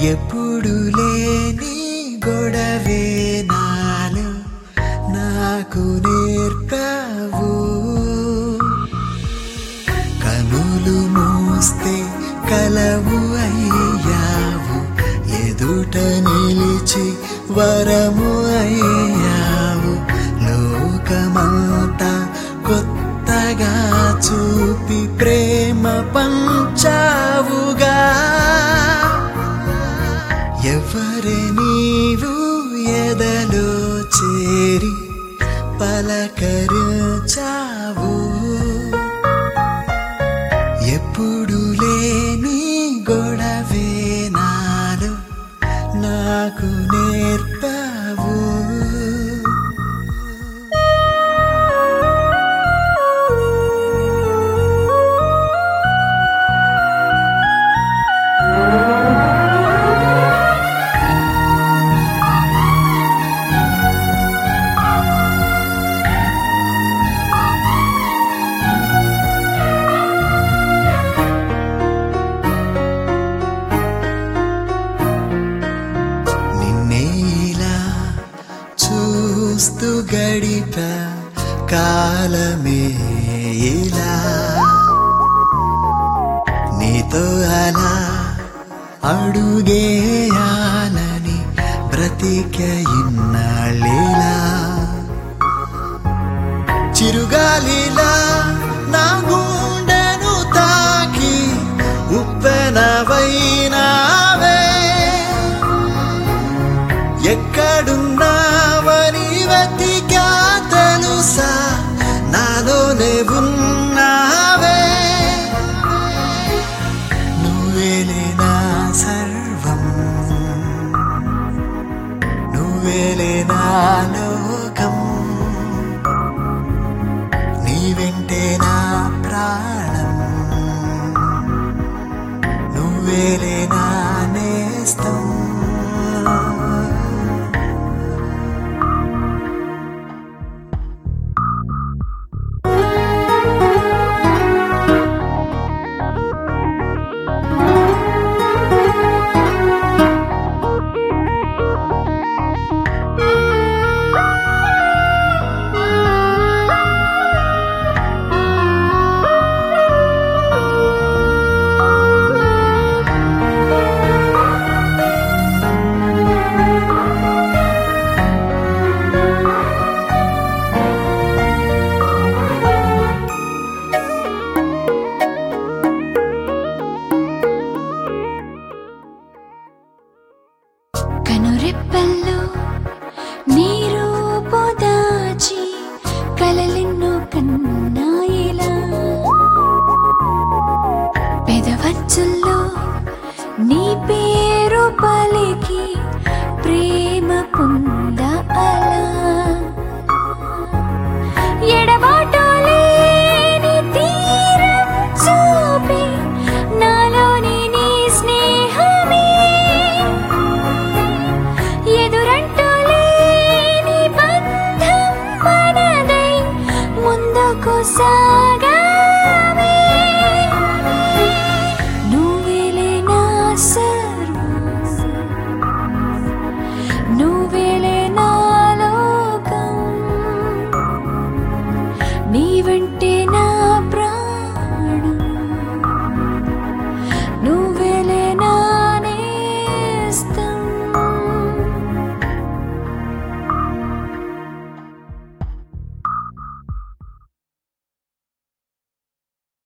ఎప్పుడు లేని గొడవే నాలో నాకు నేర్పావు కనులు మూస్తే కలవు అయ్యావు ఎదుట నిలిచి వరము అయ్యావు లోకమంతా కొత్తగా చూపి ప్రేమ పంచావుగా ఎవరి నీవు ఎదలో చేరి పలకరించావు ఎప్పుడు లేని గొడవే నాలో నాకు నేర్పావు నిన్నే ఇలా చూస్తూ గడిపా కాలమే ఇలా నీతో అలా అడుగేయాలని బ్రతిక ఇన్నాళ్ళేలా చిరుగాలిలా నా గుండెను తాకి ఉప్పెనవైనావే ఎక్కడున్నావని వెతికా తెలుసా నాలోనే ఉన్నావే నువ్వేలే నా సర్వం నువ్వేలే నా లోకం నీ వెంటే నా ప్రాణం నువ్వేలే నా నేస్తం కనురెప్పల్లో నీరు పొదాచి కలలెన్నో కన్నాయిలా పెదవచ్చుల్లో నీ పేరు పలికి ప్రేమ